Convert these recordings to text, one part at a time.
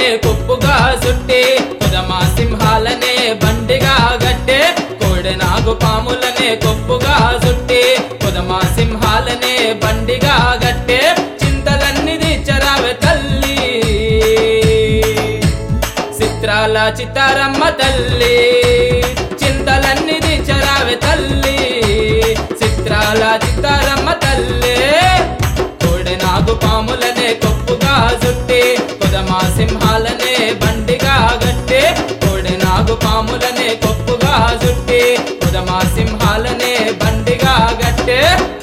సింహాలనే కొప్పుగా సుట్టి కుదమా సింహాలనే బండిగా గట్టే కోడె నాగు పాములనే కొప్పుగా సుట్టి కుదమా సింహాలనే బండిగా గట్టే చింతలన్నీ తీర్చరావే తల్లి చిత్రాల చిత్తారమ్మ తల్లి చింతలన్నీ తీర్చరావే తల్లి చిత్రాల చిత్తారమ్మ తల్లి కోడె నాగు పాములనే కొప్పుగా జుట్టి కుదమా సింహాలనే బండిగా గట్టి కోడె నాగు పాములనే కొప్పుగా జుట్టి కుదమా సింహాలనే బండిగా గట్టే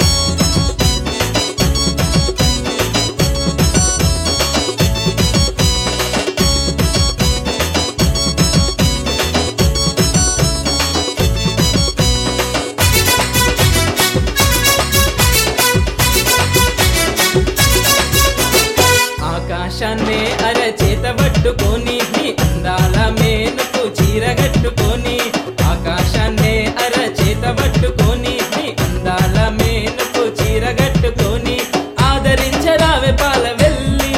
ఆకాశాన్నే అరచేత పట్టుకొని నీ అందాల మేనుకు చీరగట్టుకొని ఆకాశాన్నే అరచేత పట్టుకొని నీ అందాల మేనుకు చీరగట్టుకొని ఆదరించరావే పాల వెళ్ళి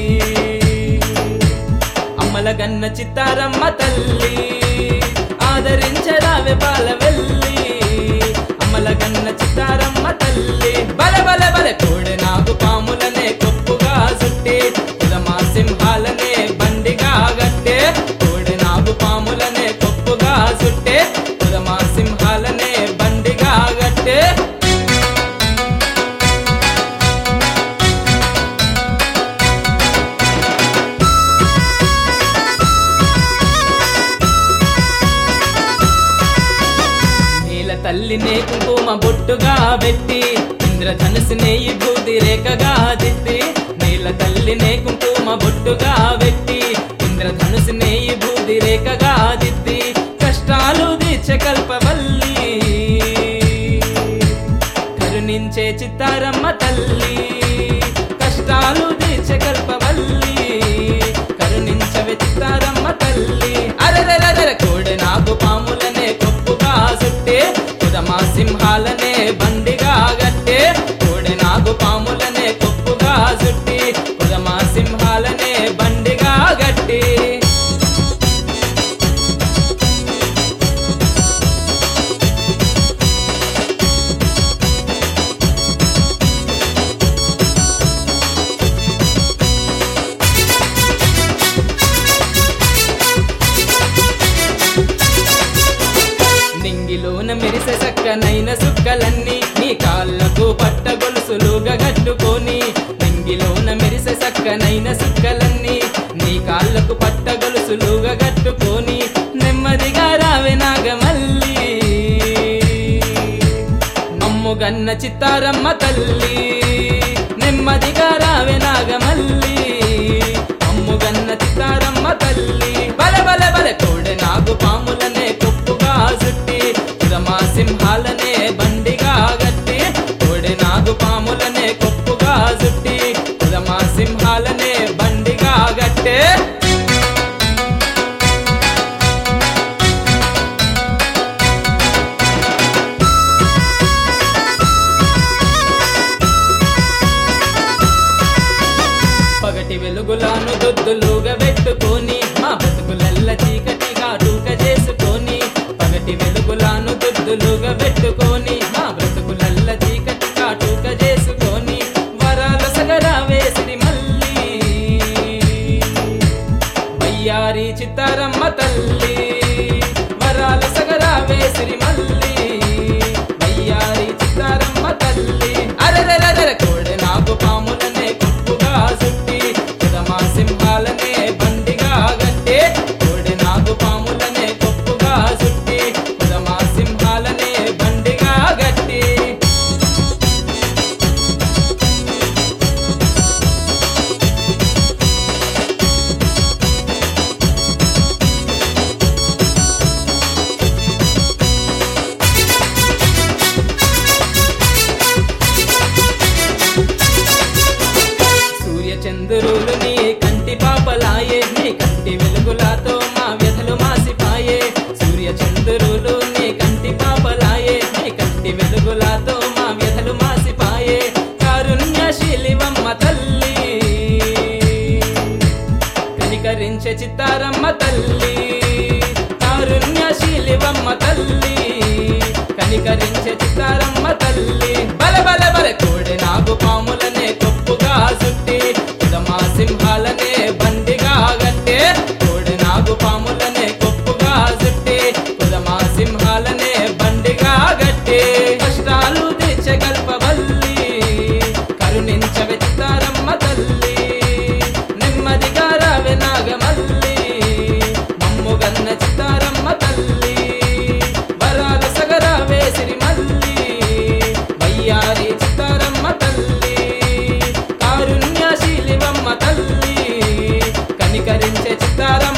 అమ్మల గన్న చిత్తారమ్మ తల్లి ఆదరించరావే పాల వెళ్ళి అమ్మల గన్న చిత్తారమ్మ తల్లి బల బల బల కోడె నాగు పాములనే కొప్పుగా సుట్టి కుదమా సింహాలనే బండిగా గట్టే కోడె నాగు పాములనే కొప్పుగా సుట్టే కుదమా సింహాలనే బండిగా గట్టే నీల తల్లినే కుంకుమ బొట్టుగా పెట్టి ఇంద్రధనుసునే ఈ బూది రేఖగా దిద్ది నీల తల్లినే కుంకుమ బొట్టుగా పెట్టి ఇంద్రధనుసునే ఈ బూది రేఖగా దిద్ది కష్టాలు తీర్చే కల్పవల్లి కరుణించే చిత్తారమ్మ తల్లి కష్టాలు తీర్చే కల్పవల్లి కరుణించవే చిత్తారమ్మ తల్లి అరరరర కోడె నాగు పాములనే కొప్పుగా సుట్టే కుదమా సింహాలనే బండిగా గట్టే కోడె నాగు పాములనే కొప్పుగా సుట్టి కుదమా సింహాలనే బండిగా గట్టి నింగిలోన మెరిసే చక్కనైన సుక్కలన్నీ నీ కాళ్ళకు పట్ట గొలుసులుగా కట్టుకొని నింగిలోన మెరిసే చక్కనైన సుక్కలన్నీ నీ కాళ్ళకు పట్ట గొలుసులుగా కట్టుకొని నెమ్మదిగా రావే నాగమల్లి నమ్ముగన్న చిత్తారమ్మ తల్లి నెమ్మదిగా రావే నాగమల్లి అమ్ముగన్న చిత్తారమ్మ తల్లి బల బల బల కోడె నాగు పాములనే కొప్పుగా సుట్టి కుదమా సింహాలనే బండిగా గట్టి కోడె నాగు పాములనే కొప్పుగా సుట్టి కుదమా సింహాలనే బండిగా గట్టే పగటి వెలుగులాను దొద్దులుగా పెట్టుకొని మా బతుకులల్ల చీకటి కాటుక చేసుకొని పగటి వెలుగులాను దొద్దులుగా పెట్టుకొని మా బ్రతుకులల్ల చీకటి కాటుక చేసుకొని వరాల సగరా వేసిరి మళ్ళీ వయ్యారి చిత్తారమ్మ తల్లి వరాల సగరా వేసిరి మళ్ళీ వయ్యారి చిత్తారమ్మ తల్లి అరరరర కోడె నాగు పాములనే కొప్పుగా సుట్టి కుదమా సింహాలనే బండిగా గట్టే కోడె నాగు పాములనే కొప్పుగా సుట్టి కుదమా సింహాలనే బండిగా గట్టి కనికరించే చిత్తారమ్మ తల్లి కారుణ్యశీలివమ్మ తల్లి కనికరించే చిత్తారమ్మ తల్లి బల బల బల కోడి నాగు పాములనే కొప్పుగా చుట్టి ఉదమా సింహాలనే బండిగా గట్టే కోడి నాగు పాములనే కొప్పుగా చుట్టి ఉదమా సింహాలనే బండిగా గట్టే కష్టాలు తీర్చగల్పవల్లి కరుణించవే చిత్తారమ్మ తల్లి నెమ్మదిగా రావే నాగమల్లి మమ్ముగన్న చిత్తారమ్మ తల్లి వరాల సగరావే సిరిమల్లి వయ్యారి చిత్తారమ్మ తల్లి కారుణ్యశీలివమ్మ తల్లి కనికరించే చిత్తారమ్మ